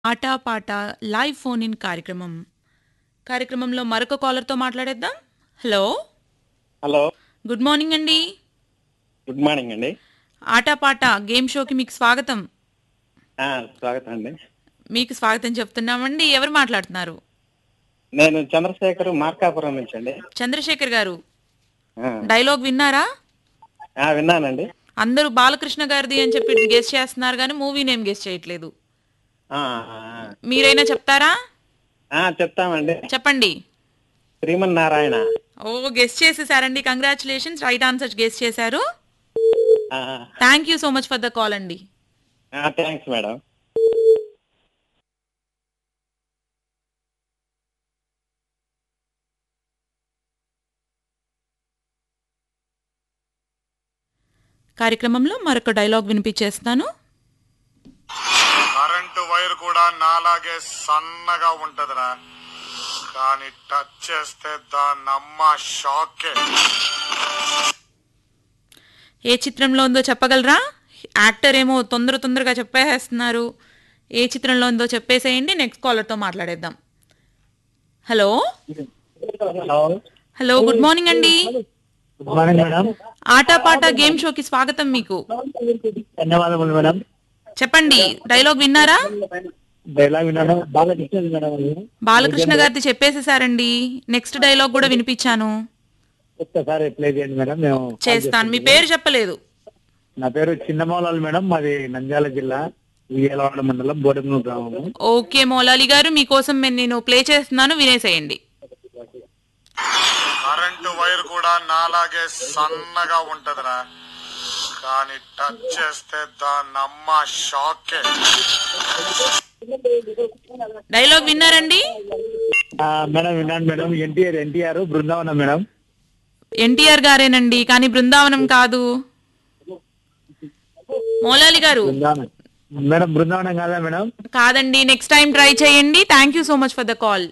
ఆటా పాట live phone in కార్యక్రమం కార్యక్రమంలో మరొక కాలర్తో మాట్లాడేద్దాం హలో హలో గుడ్ మార్నింగ్ అండి గుడ్ మార్నింగ్ అండి ఆటా పాట గేమ్ షోకి మీకు స్వాగతం ఆ, స్వాగతం అండి మీకు స్వాగతం చెప్తున్నామండి ఎవరు మాట్లాడుతున్నారు నేను చంద్రశేఖర్ మార్కాపురం నుంచి అండి చంద్రశేఖర్ గారు ఆ, డైలాగ్ విన్నారా ఆ, విన్నానండి అందరూ బాలకృష్ణ గారిది అని చెప్పి గెస్ట్ చేస్తున్నారు కానీ మూవీ నేమ్ గెస్ట్ చేయట్లేదు ఆ, ఆ, మీరైనా చెప్తారా ఆ, చెప్తామండి చెప్పండి శ్రీమన్నారాయణ ఓ గెస్ట్ చేసేసారండి కంగ్రాచులేషన్స్ రైట్ ఆన్సర్ గెస్ట్ చేశారు ఆ, thank you so much for the call అండి ఆ, థ్యాంక్స్ మేడం కార్యక్రమంలో మరొక డైలాగ్ వినిపించేస్తాను కరెంటు వైర్ కూడా నాలాగే సన్నగా ఉంటదిరా కానీ టచ్ చేస్తే దాని అమ్మ షాకే ఏ చిత్రంలో ఉందో చెప్పగలరా యాక్టర్ ఏమో తొందర తొందరగా చెప్పేస్తున్నారు ఏ చిత్రంలో ఉందో చెప్పేసేయండి నెక్స్ట్ కాలర్తో మాట్లాడేద్దాం hello hello hello good morning అండి good morning madam Aata Paata game షోకి స్వాగతం మీకు ధన్యవాదములు మేడం చెప్పండి డైలాగ్ విన్నారా డైలాగ్ విన్నాను బాగా ఇష్టం మేడం అది. బాలకృష్ణ గారిది చెప్పేసేసారండి నెక్స్ట్ డైలాగ్ కూడా వినిపించాను ఒక్కసారి ప్లే చేయండి మేడం మేము చేస్తాను మీ పేరు చెప్పలేదు నా పేరు చిన్నమౌలాలు మేడం మాది నంద్యాల జిల్లా విజయవాడ మండలం బోడెమ్మ గ్రామము ఓకే మౌలాలి గారు మీకోసం నేను- నేను ప్లే చేస్తున్నాను వినేసేయండి కరెంటు వైర్ కూడా నాలాగే సన్నగా ఉంటదిరా కానీ టచ్ చేస్తే దాని అమ్మ షాకే డైలాగ్ విన్నారండి ఆ, మేడం విన్నాను మేడం ఎన్టీఆర్ ఎన్టీఆర్ బృందావనం మేడం ఎన్టీఆర్ గారేనండి కానీ బృందావనం కాదు మౌలాలి గారు బృందావనం మేడం బృందావనం కాదా మేడం కాదండి నెక్స్ట్ టైం ట్రై చేయండి thank you so much for the call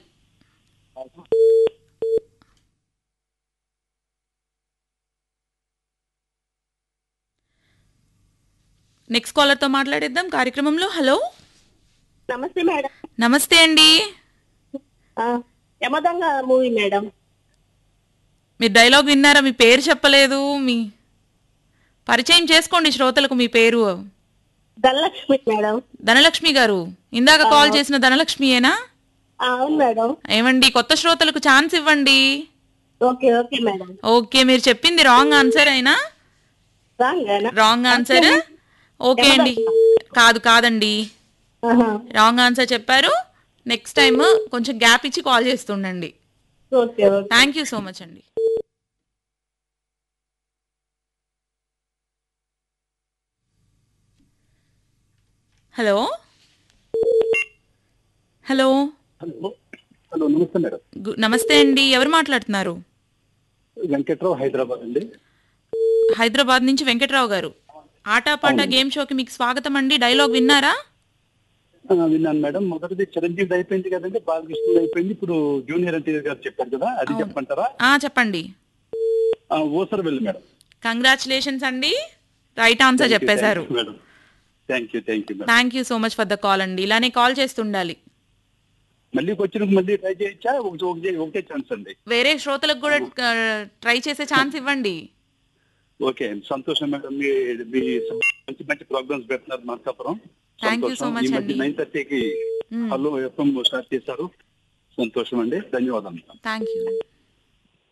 next కాలర్తో మాట్లాడేద్దాం కార్యక్రమంలో హలో నమస్తే మేడం నమస్తే అండి ఆ, యమదొంగ మూవీ మేడం మీరు డైలాగ్ విన్నారా మీ పేరు చెప్పలేదు మీ పరిచయం చేసుకోండి శ్రోతలకు మీ పేరు ధనలక్ష్మి మేడం ధనలక్ష్మి గారు ఇందాక కాల్ చేసిన ధనలక్ష్మియేనా ఆ, అవును మేడం ఏమండి కొత్త శ్రోతలకు ఛాన్స్ ఇవ్వండి ఓకే ఓకే మేడం ఓకే మీరు చెప్పింది రాంగ్ ఆన్సర్ అయినా రాంగేనా రాంగ్ ఆన్సర్ ఓకే అండి కాదు కాదండి ఆహా, రాంగ్ ఆన్సర్ చెప్పారు నెక్స్ట్ టైం కొంచెం గ్యాప్ ఇచ్చి కాల్ చేస్తుండండి okay okay thank you so much అండి హలో హలో హలో హలో నమస్తే మేడం గు- నమస్తే అండి ఎవరు మాట్లాడుతున్నారు వెంకట్రావు హైదరాబాద్ అండి హైదరాబాద్ నుంచి వెంకట్రావు గారు ఆటాపాట గేమ్ షోకి మీకు స్వాగతం అండి డైలాగ్ విన్నారా ఆ, విన్నాను మేడం మొదటిది చిరంజీవి అయిపోయింది కదండి బాలకృష్ణ అయిపోయింది ఇప్పుడు జూనియర్ ఎన్టీఆర్ గారు చెప్పారు కదా అది చెప్పంటారా ఆ చెప్పండి ఆ, ఓసర్ వెళ్ళి మేడం కంగ్రాచులేషన్స్ అండి రైట్ ఆన్సర్ చెప్పేశారు madam thank you thank you madam thank you so much for the call అండి ఇలానే కాల్ చేస్తుండాలి మళ్ళీ వచ్చిన మళ్ళీ ట్రై చేయొచ్చా ఒకటి ఒకటే ఒకటే ఛాన్స్ అండి వేరే శ్రోతలకు కూడా ట్రై చేసే ఛాన్స్ ఇవ్వండి ఓకే సంతోషం మేడం మీ మీ మంచి మంచి ప్రోగ్రామ్స్ పెడుతున్నారు మార్కాపురం Thank you so సంతోషం. much ఈ మధ్య అండి. నైన్ థర్టీకి Hmm. హలో ఎఫ్ఎం స్టార్ట్ చేశారు సంతోషం అండి ధన్యవాదాలు థ్యాంక్ యూ